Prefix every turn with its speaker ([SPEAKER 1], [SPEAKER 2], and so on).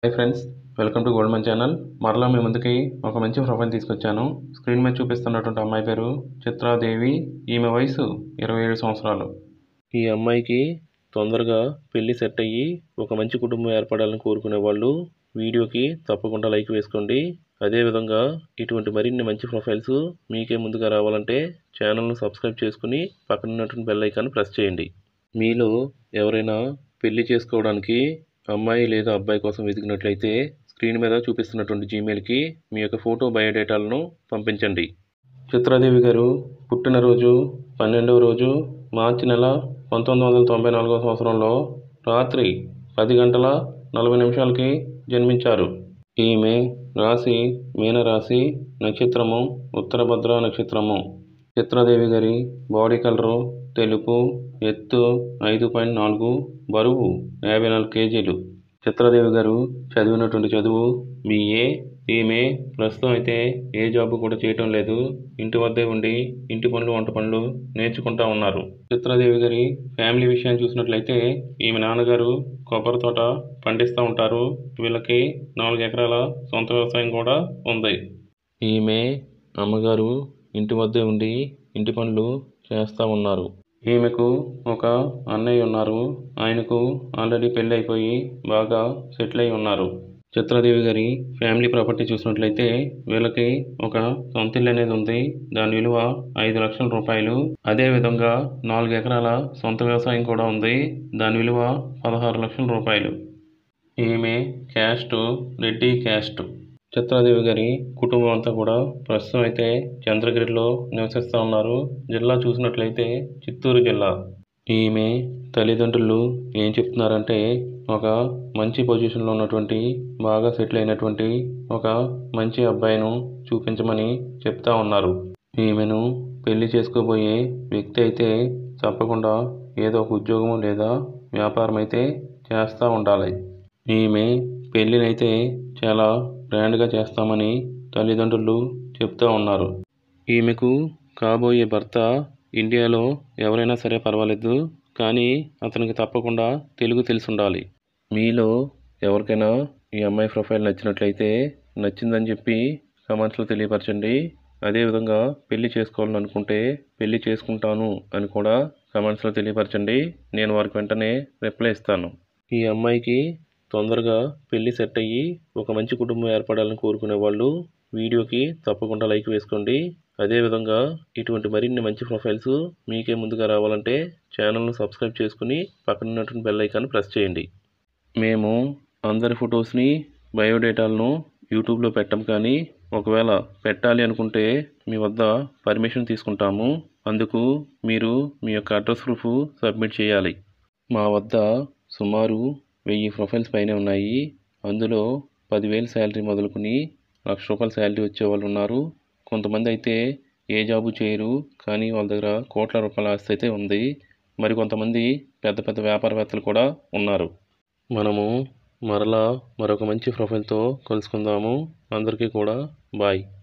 [SPEAKER 1] hi friends welcome to Gold Man channel మరలా మీ ముందుకి ఒక మంచి ప్రొఫైల్ తీసుకొచ్చాను స్క్రీన్ మీద చూపిస్తున్నటువంటి అమ్మాయి పేరు చిత్రాదేవి ఈమె వయసు ఇరవై ఏడు సంవత్సరాలు ఈ అమ్మాయికి తొందరగా పెళ్లి సెట్ అయ్యి ఒక మంచి కుటుంబం ఏర్పడాలని కోరుకునే వాళ్ళు వీడియోకి తప్పకుండా లైక్ వేసుకోండి అదేవిధంగా ఇటువంటి మరిన్ని మంచి ప్రొఫైల్స్ మీకే ముందుగా రావాలంటే ఛానల్ను సబ్స్క్రైబ్ చేసుకుని పక్కన ఉన్నటువంటి బెల్ ఐకాన్ ప్రెస్ చేయండి మీలో ఎవరైనా పెళ్లి చేసుకోవడానికి అమ్మాయి లేదా అబ్బాయి కోసం వెతికినట్లయితే స్క్రీన్ మీద చూపిస్తున్నటువంటి జీమెయిల్కి మీ యొక్క ఫోటో బయోడేటాలను పంపించండి చిత్రాదేవి గారు పుట్టినరోజు పన్నెండవ రోజు మార్చి నెల పంతొమ్మిది వందల తొంభై నాలుగవ సంవత్సరంలో రాత్రి పది గంటల నలభై నిమిషాలకి జన్మించారు ఈమె రాశి మీనరాశి నక్షత్రము ఉత్తరభద్ర నక్షత్రము చిత్రాదేవి గారి బాడీ కలరు తెలుపు ఎత్తు ఐదు పాయింట్ నాలుగు బరువు యాభై నాలుగు కేజీలు చిత్రాదేవి గారు చదివినటువంటి చదువు బిఏ ఈమె ప్రస్తుతం అయితే ఏ జాబ్ కూడా చేయటం లేదు ఇంటి వద్దే ఉండి ఇంటి పనులు వంట పనులు నేర్చుకుంటా ఉన్నారు చిత్రాదేవి గారి ఫ్యామిలీ విషయాన్ని చూసినట్లయితే ఈమె నాన్నగారు కొబ్బరి తోట పండిస్తూ ఉంటారు వీళ్ళకి నాలుగు ఎకరాల సొంత వ్యవసాయం కూడా ఉంది ఈమె అమ్మగారు ఇంటి వద్దే ఉండి ఇంటి పనులు చేస్తూ ఉన్నారు ఈమెకు ఒక అన్నయ్య ఉన్నారు ఆయనకు ఆల్రెడీ పెళ్ళి అయిపోయి బాగా సెటిల్ అయి ఉన్నారు చిత్రాదేవి గారి ఫ్యామిలీ ప్రాపర్టీ చూసినట్లయితే వీళ్ళకి ఒక సొంత ఇల్లు అనేది ఉంది దాని విలువ ఐదు లక్షల రూపాయలు అదే విధంగా నాలుగు ఎకరాల సొంత వ్యవసాయం కూడా ఉంది దాని విలువ పదహారు లక్షల రూపాయలు ఈమె క్యాస్ట్ రెడ్డి క్యాస్ట్ చిత్రాదేవి గారి కుటుంబం అంతా కూడా ప్రస్తుతం అయితే చంద్రగిరిలో నివసిస్తూ ఉన్నారు జిల్లా చూసినట్లయితే చిత్తూరు జిల్లా ఈమె తల్లిదండ్రులు ఏం చెప్తున్నారంటే ఒక మంచి పొజిషన్లో ఉన్నటువంటి బాగా సెటిల్ అయినటువంటి ఒక మంచి అబ్బాయిను చూపించమని చెప్తా ఉన్నారు ఈమెను పెళ్లి చేసుకోబోయే వ్యక్తి అయితే తప్పకుండా ఏదో ఒక ఉద్యోగం లేదా వ్యాపారం అయితే చేస్తూ ఉండాలి ఈమె పెళ్ళినైతే చాలా గ్రాండ్గా చేస్తామని తల్లిదండ్రులు చెప్తూ ఉన్నారు ఈమెకు కాబోయే భర్త ఇండియాలో ఎవరైనా సరే పర్వాలేదు కానీ అతనికి తప్పకుండా తెలుగు తెలిసి ఉండాలి మీలో ఎవరికైనా ఈ అమ్మాయి ప్రొఫైల్ నచ్చినట్లయితే నచ్చిందని చెప్పి కమెంట్స్లో తెలియపరచండి అదేవిధంగా పెళ్లి చేసుకోవాలని అనుకుంటే పెళ్లి చేసుకుంటాను అని కూడా కమెంట్స్లో తెలియపరచండి నేను వారికి వెంటనే రిప్లై ఇస్తాను ఈ అమ్మాయికి తొందరగా పెళ్లి సెట్ అయ్యి ఒక మంచి కుటుంబం ఏర్పడాలని కోరుకునే వాళ్ళు వీడియోకి తప్పకుండా లైక్ వేసుకోండి అదేవిధంగా ఇటువంటి మరిన్ని మంచి ప్రొఫైల్స్ మీకే ముందుగా రావాలంటే ఛానల్ను సబ్స్క్రైబ్ చేసుకుని పక్కన ఉన్నటువంటి బెల్ ఐకాన్ ప్రెస్ చేయండి మేము అందరి ఫొటోస్ని బయోడేటాలను యూట్యూబ్లో పెట్టం కానీ ఒకవేళ పెట్టాలి అనుకుంటే మీ వద్ద పర్మిషన్ తీసుకుంటాము అందుకు మీరు మీ యొక్క అడ్రస్ ప్రూఫ్ సబ్మిట్ చేయాలి మా వద్ద సుమారు వెయ్యి ప్రొఫైల్స్ పైన ఉన్నాయి అందులో పదివేలు శాలరీ మొదలుకొని లక్ష రూపాయల శాలరీ వచ్చే వాళ్ళు ఉన్నారు కొంతమంది అయితే ఏ జాబు చేయరు కానీ వాళ్ళ దగ్గర కోట్ల రూపాయల ఆస్తి అయితే ఉంది మరి కొంతమంది పెద్ద పెద్ద వ్యాపారవేత్తలు కూడా ఉన్నారు మనము మరలా మరొక మంచి ప్రొఫైల్తో కలుసుకుందాము అందరికీ కూడా బాయ్